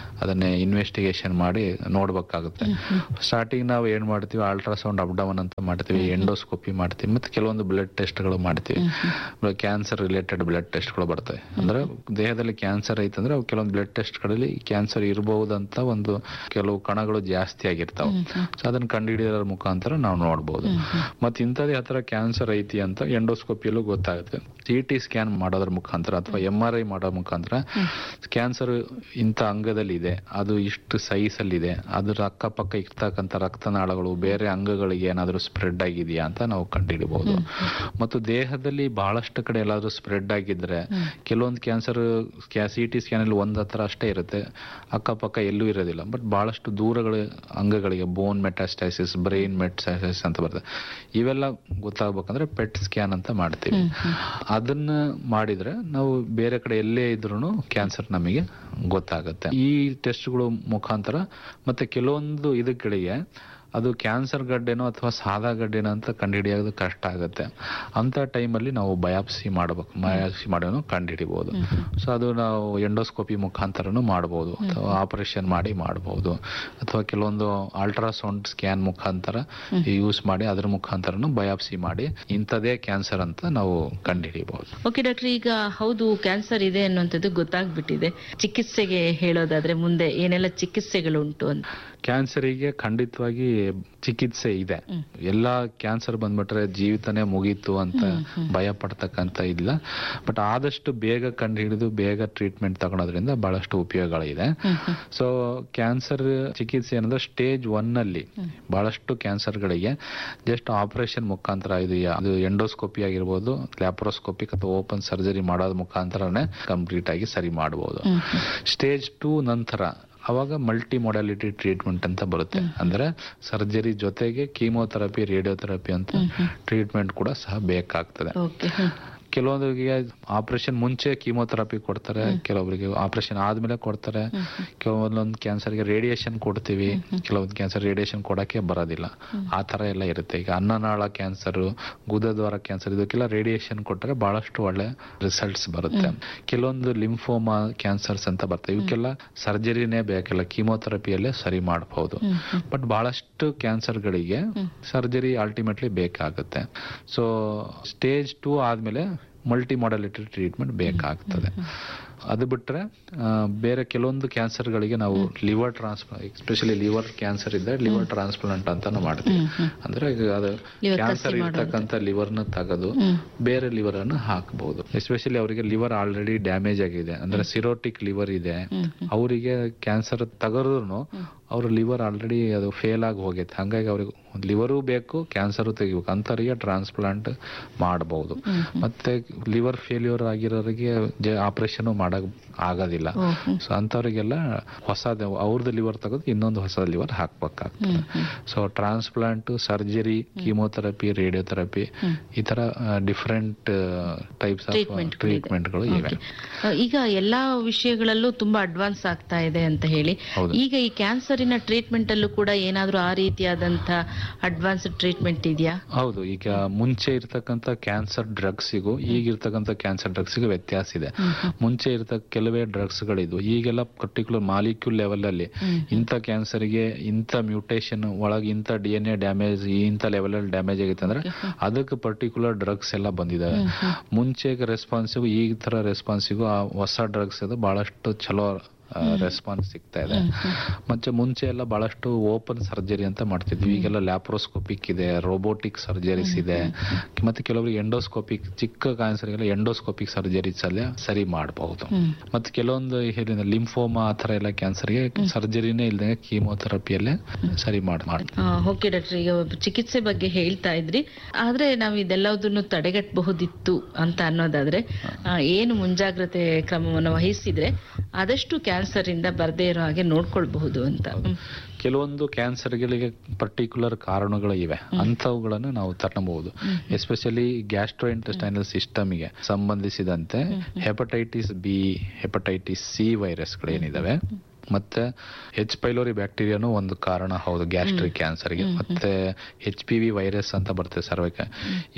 ಅದನ್ನೇ ಇನ್ವೆಸ್ಟಿಗೇಷನ್ ಮಾಡಿ ನೋಡ್ಬೇಕಾಗುತ್ತೆ ಸ್ಟಾರ್ಟಿಂಗ್ ನಾವು ಏನ್ ಮಾಡ್ತೀವಿ ಅಲ್ಟ್ರಾಸೌಂಡ್ ಅಪ್ ಡೌನ್ ಅಂತ ಮಾಡ್ತೀವಿ ಎಂಡೋಸ್ಕೋಪಿ ಮಾಡ್ತೀವಿ ಮತ್ತೆ ಕೆಲವೊಂದು ಬ್ಲಡ್ ಟೆಸ್ಟ್ಗಳು ಮಾಡ್ತೀವಿ ಕ್ಯಾನ್ಸರ್ ರಿಲೇಟೆಡ್ ಬ್ಲಡ್ ಟೆಸ್ಟ್ಗಳು ಬರ್ತವೆ ಅಂದ್ರೆ ದೇಹದಲ್ಲಿ ಕ್ಯಾನ್ಸರ್ ಐತಂದ್ರೆ ಅವು ಕೆಲವೊಂದು ಬ್ಲಡ್ ಟೆಸ್ಟ್ಗಳಲ್ಲಿ ಕ್ಯಾನ್ಸರ್ ಇರಬಹುದಂತ ಒಂದು ಕೆಲವು ಕಣಗಳು ಜಾಸ್ತಿ ಆಗಿರ್ತಾವ ಸೊ ಅದನ್ನ ಕಂಡುಹಿಡಿಯೋದ್ರ ಮುಖಾಂತರ ನಾವು ನೋಡ್ಬೋದು ಮತ್ತೆ ಇಂಥದೇ ಹತ್ರ ಕ್ಯಾನ್ಸರ್ ಐತಿ ಅಂತ ಎಂಡೋಸ್ಕೋಪಿಯಲ್ಲೂ ಗೊತ್ತಾಗುತ್ತೆ ಸಿ ಟಿ ಸ್ಕ್ಯಾನ್ ಮಾಡೋದ್ರ ಮುಖಾಂತರ ಅಥವಾ ಎಂ ಆರ್ ಐ ಮಾಡೋ ಮುಖಾಂತರ ಕ್ಯಾನ್ಸರ್ ಇಂಥ ಅಂಗದಲ್ಲಿ ಇದೆ ಅದು ಇಷ್ಟು ಸೈಜ್ ಅಲ್ಲಿ ಇದೆ ಅದ್ರ ಅಕ್ಕಪಕ್ಕ ಇರ್ತಕ್ಕಂಥ ರಕ್ತನಾಳಗಳು ಬೇರೆ ಅಂಗಗಳಿಗೆ ಏನಾದರೂ ಸ್ಪ್ರೆಡ್ ಆಗಿದೆಯಾ ಅಂತ ನಾವು ಕಂಡುಹಿಡಬಹುದು ಮತ್ತು ದೇಹದಲ್ಲಿ ಬಹಳಷ್ಟು ಕಡೆ ಎಲ್ಲಾದ್ರೂ ಸ್ಪ್ರೆಡ್ ಆಗಿದ್ರೆ ಕೆಲವೊಂದು ಕ್ಯಾನ್ಸರ್ ಸಿ ಟಿ ಸ್ಕ್ಯಾನ್ ಅಲ್ಲಿ ಒಂದ್ ಹತ್ರ ಅಷ್ಟೇ ಇರುತ್ತೆ ಅಕ್ಕಪಕ್ಕ ಎಲ್ಲೂ ಇರೋದಿಲ್ಲ ಬಟ್ ಬಹಳಷ್ಟು ದೂರಗಳ ಅಂಗಗಳಿಗೆ ಬೋನ್ ಮೆಟಾಸ್ಟೈಸಿಸ್ ಬ್ರೈನ್ ಮೆಟಾಸ್ಟೈಸಿಸ್ ಅಂತ ಬರ್ತದೆ ಇವೆಲ್ಲ ಗೊತ್ತಾಗ್ಬೇಕಂದ್ರೆ ಪೆಟ್ ಸ್ಕ್ಯಾನ್ ಅಂತ ಮಾಡ್ತೀವಿ ಅದನ್ನ ಮಾಡಿದ್ರೆ ನಾವು ಬೇರೆ ಕಡೆ ಎಲ್ಲೇ ಇದ್ರೂ ಕ್ಯಾನ್ಸರ್ ನಮಗೆ ಗೊತ್ತಾಗುತ್ತೆ ಈ ಟೆಸ್ಟ್ಗಳು ಮುಖಾಂತರ ಮತ್ತೆ ಕೆಲವೊಂದು ಇದಕ್ಕೆ ಅದು ಕ್ಯಾನ್ಸರ್ ಗಡ್ಡೆನೋ ಅಥವಾ ಸಾದಾ ಗಡ್ಡೆನೋ ಅಂತ ಕಂಡುಹಿಡಿಯೋದು ಕಷ್ಟ ಆಗುತ್ತೆ ಅಂತ ಟೈಮಲ್ಲಿ ನಾವು ಬಯಾಪ್ಸಿ ಮಾಡಬೇಕು ಬಯಾಪ್ಸಿ ಮಾಡೋನು ಕಂಡುಹಿಡಿಬಹುದು ಸೊ ಅದು ನಾವು ಎಂಡೋಸ್ಕೋಪಿ ಮುಖಾಂತರನು ಮಾಡಬಹುದು ಅಥವಾ ಆಪರೇಷನ್ ಮಾಡಿ ಮಾಡಬಹುದು ಅಥವಾ ಕೆಲವೊಂದು ಅಲ್ಟ್ರಾಸೌಂಡ್ ಸ್ಕ್ಯಾನ್ ಮುಖಾಂತರ ಯೂಸ್ ಮಾಡಿ ಅದ್ರ ಮುಖಾಂತರನು ಬಯಾಪ್ಸಿ ಮಾಡಿ ಇಂಥದೇ ಕ್ಯಾನ್ಸರ್ ಅಂತ ನಾವು ಕಂಡುಹಿಡಿಯಬಹುದು ಓಕೆ ಡಾಕ್ಟರ್ ಈಗ ಹೌದು ಕ್ಯಾನ್ಸರ್ ಇದೆ ಅನ್ನುವಂಥದ್ದು ಗೊತ್ತಾಗ್ಬಿಟ್ಟಿದೆ ಚಿಕಿತ್ಸೆಗೆ ಹೇಳೋದಾದ್ರೆ ಮುಂದೆ ಏನೆಲ್ಲ ಚಿಕಿತ್ಸೆಗಳು ಉಂಟು ಅಂತ ಕ್ಯಾನ್ಸರಿಗೆ ಖಂಡಿತವಾಗಿ ಚಿಕಿತ್ಸೆ ಇದೆ ಎಲ್ಲಾ ಕ್ಯಾನ್ಸರ್ ಬಂದ್ಬಿಟ್ರೆ ಜೀವಿತನೇ ಮುಗೀತು ಅಂತ ಭಯ ಪಡ್ತಕ್ಕಂತ ಇಲ್ಲ ಬಟ್ ಆದಷ್ಟು ಬೇಗ ಕಂಡು ಹಿಡಿದು ಬೇಗ ಟ್ರೀಟ್ಮೆಂಟ್ ತಗೊಳೋದ್ರಿಂದ ಬಹಳಷ್ಟು ಉಪಯೋಗಗಳಿದೆ ಸೊ ಕ್ಯಾನ್ಸರ್ ಚಿಕಿತ್ಸೆ ಏನಂದ್ರೆ ಸ್ಟೇಜ್ ಒನ್ ಅಲ್ಲಿ ಬಹಳಷ್ಟು ಕ್ಯಾನ್ಸರ್ಗಳಿಗೆ ಜಸ್ಟ್ ಆಪರೇಷನ್ ಮುಖಾಂತರ ಇದು ಯಾ- ಅದು ಎಂಡೋಸ್ಕೋಪಿ ಆಗಿರ್ಬೋದು ಲ್ಯಾಪ್ರೋಸ್ಕೋಪಿಕ್ ಅಥವಾ ಓಪನ್ ಸರ್ಜರಿ ಮಾಡೋದ್ ಮುಖಾಂತರನೇ ಕಂಪ್ಲೀಟ್ ಆಗಿ ಸರಿ ಮಾಡಬಹುದು ಸ್ಟೇಜ್ ಟೂ ನಂತರ ಅವಾಗ ಮಲ್ಟಿ ಮೊಡಾಲಿಟಿ ಟ್ರೀಟ್ಮೆಂಟ್ ಅಂತ ಬರುತ್ತೆ ಅಂದ್ರೆ ಸರ್ಜರಿ ಜೊತೆಗೆ ಕೀಮೋಥೆರಪಿ ರೇಡಿಯೋಥೆರಪಿ ಅಂತ ಟ್ರೀಟ್ಮೆಂಟ್ ಕೂಡ ಸಹ ಬೇಕಾಗ್ತದೆ ಓಕೆ ಕೆಲವೊಂದರಿಗೆ ಆಪರೇಷನ್ ಮುಂಚೆ ಕೀಮೋಥೆರಪಿ ಕೊಡ್ತಾರೆ ಕೆಲವೊಬ್ಬರಿಗೆ ಆಪರೇಷನ್ ಆದ್ಮೇಲೆ ಕೊಡ್ತಾರೆ ಕೆಲವೊಂದೊಂದು ಕ್ಯಾನ್ಸರ್ಗೆ ರೇಡಿಯೇಷನ್ ಕೊಡ್ತೀವಿ ಕೆಲವೊಂದು ಕ್ಯಾನ್ಸರ್ ರೇಡಿಯೇಷನ್ ಕೊಡಕ್ಕೆ ಬರೋದಿಲ್ಲ ಆ ತರ ಎಲ್ಲ ಇರುತ್ತೆ ಈಗ ಅನ್ನನಾಳ ಕ್ಯಾನ್ಸರ್ ಗುದದ್ವಾರ ಕ್ಯಾನ್ಸರ್ ಇದಕ್ಕೆಲ್ಲ ರೇಡಿಯೇಷನ್ ಕೊಟ್ಟರೆ ಬಹಳಷ್ಟು ಒಳ್ಳೆ ರಿಸಲ್ಟ್ಸ್ ಬರುತ್ತೆ ಕೆಲವೊಂದು ಲಿಂಫೋಮಾ ಕ್ಯಾನ್ಸರ್ಸ್ ಅಂತ ಬರ್ತವೆ ಇವಕ್ಕೆಲ್ಲ ಸರ್ಜರಿನೇ ಬೇಕಿಲ್ಲ ಕೀಮೋಥೆರಪಿಯಲ್ಲೇ ಸರಿ ಮಾಡಬಹುದು ಬಟ್ ಬಹಳಷ್ಟು ಕ್ಯಾನ್ಸರ್ಗಳಿಗೆ ಸರ್ಜರಿ ಅಲ್ಟಿಮೇಟ್ಲಿ ಬೇಕಾಗುತ್ತೆ ಸೊ ಸ್ಟೇಜ್ ಟೂ ಆದ್ಮೇಲೆ ಮಲ್ಟಿ ಮಾಡಲಿಟಿ ಟ್ರೀಟ್ಮೆಂಟ್ ಬೇಕಾಗ್ತದೆ ಅದು ಬಿಟ್ರೆ ಆ, ಬೇರೆ ಕೆಲವೊಂದು ಕ್ಯಾನ್ಸರ್ಗಳಿಗೆ ನಾವು liver transplant especially liver cancer ಇದ್ದರೆ ಲಿವರ್ ಟ್ರಾನ್ಸ್ಪ್ಲಾಂಟ್ ಅಂತಾನು ಮಾಡ್ತೀವಿ ಅಂದ್ರೆ ಈಗ ಅದು Liver ಕ್ಯಾನ್ಸರ್ ಕಸಿ ಇರ್ತಕ್ಕಂಥ ಲಿವರ್ನ ತೆಗೆದು ಬೇರೆ ಲಿವರ್ ಅನ್ನು ಹಾಕಬಹುದು ಎಸ್ಪೆಷಲಿ ಅವರಿಗೆ ಲಿವರ್ ಆಲ್ರೆಡಿ ಡ್ಯಾಮೇಜ್ ಆಗಿದೆ ಅಂದ್ರೆ ಸಿರೋಟಿಕ್ ಲಿವರ್ ಇದೆ ಅವರಿಗೆ ಕ್ಯಾನ್ಸರ್ ತಗದ್ರು ಅವ್ರ ಲಿವರ್ ಆಲ್ರೆಡಿ ಅದು ಫೇಲ್ ಆಗಿ ಹೋಗೈತೆ ಹಂಗಾಗಿ ಅವ್ರಿಗೆ ಲಿವರು ಬೇಕು ಕ್ಯಾನ್ಸರ್ ತೆಗಿಬೇಕು ಅಂಥವ್ರಿಗೆ ಟ್ರಾನ್ಸ್ಪ್ಲಾಂಟ್ ಮಾಡಬಹುದು ಮತ್ತೆ ಲಿವರ್ ಫೇಲ್ಯೂರ್ ಆಗಿರೋರಿಗೆ ಆಪರೇಷನ್ ಮಾಡಕ್ ಆಗೋದಿಲ್ಲ ಸೊ ಅಂಥವ್ರಿಗೆಲ್ಲ ಹೊಸದ ಅವ್ರದ್ದು ಲಿವರ್ ತೆಗೆದು ಇನ್ನೊಂದು ಹೊಸ ಲಿವರ್ ಹಾಕ್ಬೇಕಾಗ್ತದೆ so transplant surgery chemotherapy radiotherapy ಈ ತರ ಡಿಫ್ರೆಂಟ್ ಟೈಪ್ಸ್ ಆಫ್ Treatment ಗಳಿದೆ. ಟ್ರೀಟ್ಮೆಂಟ್ಗಳು ಇವೆ ಆ, ಈಗ ಎಲ್ಲಾ ವಿಷಯಗಳಲ್ಲೂ ತುಂಬಾ ಅಡ್ವಾನ್ಸ್ ಆಗ್ತಾ ಇದೆ ಅಂತ ಹೇಳಿ ಹೌದು. ಈಗ ಈ ಕ್ಯಾನ್ಸರಿನ ಟ್ರೀಟ್ಮೆಂಟ್ ಅಲ್ಲೂ ಕೂಡ ಏನಾದ್ರೂ ಆ ರೀತಿಯಾದಂತ ಅಡ್ವಾನ್ಸ್ ಟ್ರೀಟ್ಮೆಂಟ್ ಇದೆಯಾ ಹೌದು ಈಗ ಮುಂಚೆ ಇರ್ತಕ್ಕಂಥ ಕ್ಯಾನ್ಸರ್ ಡ್ರಗ್ಸಿಗೂ ಈಗಿರ್ತಕ್ಕಂಥ ಕ್ಯಾನ್ಸರ್ ಡ್ರಗ್ಸ್ಗೂ ವ್ಯತ್ಯಾಸ ಇದೆ ಮುಂಚೆ ಇರ್ತಕ್ಕ ಕೆಲವೇ ಡ್ರಗ್ಸ್ ಗಳಿದ್ವು ಈಗೆಲ್ಲ ಪರ್ಟಿಕ್ಯುಲರ್ ಮಾಲಿಕ್ಯೂಲ್ ಲೆವೆಲ್ ಅಲ್ಲಿ ಇಂಥ ಕ್ಯಾನ್ಸರ್ಗೆ ಇಂಥ ಮ್ಯೂಟೇಶನ್ ಒಳಗೆ ಇಂಥ ಡಿ ಎನ್ ಎ ಡ್ಯಾಮೇಜ್ ಇಂಥ ಲೆವೆಲ್ ಅಲ್ಲಿ ಡ್ಯಾಮೇಜ್ ಆಗೈತೆ ಅಂದ್ರೆ ಅದಕ್ಕೆ ಪರ್ಟಿಕ್ಯುಲರ್ ಡ್ರಗ್ಸ್ ಎಲ್ಲ ಬಂದಿದಾವೆ ಮುಂಚೆ ರೆಸ್ಪಾನ್ಸಿಗೂ ಈ ತರ ರೆಸ್ಪಾನ್ಸಿಗೂ ಆ ಹೊಸ ಡ್ರಗ್ಸ್ ಅದು ಬಹಳಷ್ಟು ಚಲೋ ರೆಸ್ಪಾನ್ಸ್ ಸಿಗ್ತಾ ಇದೆ ಮತ್ತೆ ಮುಂಚೆ ಎಲ್ಲ ಬಹಳಷ್ಟು ಓಪನ್ ಸರ್ಜರಿ ಅಂತ ಮಾಡ್ತಿದ್ವಿ ಈಗೆಲ್ಲ ಲ್ಯಾಪ್ರೋಸ್ಕೋಪಿಕ್ ಇದೆ ರೋಬೋಟಿಕ್ ಸರ್ಜರೀಸ್ ಇದೆ ಮತ್ತೆ ಕೆಲವರಿಗೆ ಎಂಡೋಸ್ಕೋಪಿಕ್ ಚಿಕ್ಕ ಕ್ಯಾನ್ಸರ್ಗೆಲ್ಲ ಎಂಡೋಸ್ಕೋಪಿಕ್ ಸರ್ಜರೀಸ್ ಅಲ್ಲೇ ಸರಿ ಮಾಡಬಹುದು ಮತ್ತೆ ಕೆಲವೊಂದು ಹೇಳಿದ ಲಿಂಫೋಮಾ ಆ ತರ ಎಲ್ಲ ಕ್ಯಾನ್ಸರ್ಗೆ ಸರ್ಜರಿನೇ ಇಲ್ದಂಗೆ ಕೀಮೋಥೆರಪಿಯಲ್ಲೇ ಸರಿ ಮಾಡಿ ಮಾಡ್ತೀವಿ ಓಕೆ ಡಾಕ್ಟರ್ ಈಗ ಚಿಕಿತ್ಸೆ ಬಗ್ಗೆ ಹೇಳ್ತಾ ಇದ್ರಿ ಆದ್ರೆ ನಾವು ಇದೆಲ್ಲದನ್ನು ತಡೆಗಟ್ಟಬಹುದಿತ್ತು ಅಂತ ಅನ್ನೋದಾದ್ರೆ ಆ, ಏನು ಮುಂಜಾಗ್ರತೆ ಕ್ರಮವನ್ನು ವಹಿಸಿದ್ರೆ ಆದಷ್ಟು ಕ್ಯಾನ್ಸರ್ ಇಂದ ಬರದೇ ಇರೋ ಹಾಗೆ ನೋಡ್ಕೊಳ್ಬಹುದು ಅಂತ ಹ್ಮ್. ಕೆಲವೊಂದು ಕ್ಯಾನ್ಸರ್ಗಳಿಗೆ ಪರ್ಟಿಕ್ಯುಲರ್ ಕಾರಣಗಳು ಇವೆ ಅಂಥವುಗಳನ್ನು ನಾವು ತರಬಹುದು ಎಸ್ಪೆಷಲಿ ಗ್ಯಾಸ್ಟ್ರೋ ಇಂಟೆಸ್ಟೈನಲ್ ಸಿಸ್ಟಮ್ಗೆ ಸಂಬಂಧಿಸಿದಂತೆ ಹೆಪಟೈಟಿಸ್ ಬಿ ಹೆಪಟೈಟಿಸ್ ಸಿ ವೈರಸ್ಗಳೇನಿದಾವೆ ಮತ್ತೆ ಹೆಚ್ ಪೈಲೋರಿ ಬ್ಯಾಕ್ಟೀರಿಯಾನು ಒಂದು ಕಾರಣ ಹೌದು ಗ್ಯಾಸ್ಟ್ರಿಕ್ ಕ್ಯಾನ್ಸರ್ಗೆ ಮತ್ತೆ ಎಚ್ ಪಿ ವಿ ವೈರಸ್ ಅಂತ ಬರ್ತದೆ ಸರ್ವೈಕ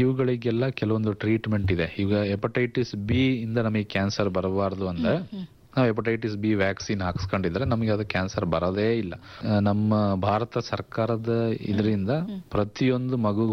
ಇವುಗಳಿಗೆಲ್ಲ ಕೆಲವೊಂದು ಟ್ರೀಟ್ಮೆಂಟ್ ಇದೆ ಈಗ ಹೆಪಟೈಟಿಸ್ ಬಿ ಇಂದ ನಮಗೆ ಕ್ಯಾನ್ಸರ್ ಬರಬಾರ್ದು ಅಂದ್ರೆ ನಾವು ಹೆಪಟೈಟಿಸ್ ಬಿ ವ್ಯಾಕ್ಸಿನ್ ಹಾಕ್ಸ್ಕೊಂಡಿದ್ರೆ ನಮಗೆ ಅದು ಕ್ಯಾನ್ಸರ್ ಬರೋದೇ ಇಲ್ಲ ಆ, ನಮ್ಮ ಭಾರತ ಸರ್ಕಾರದ ಇದರಿಂದ ಪ್ರತಿಯೊಂದು ಮಗು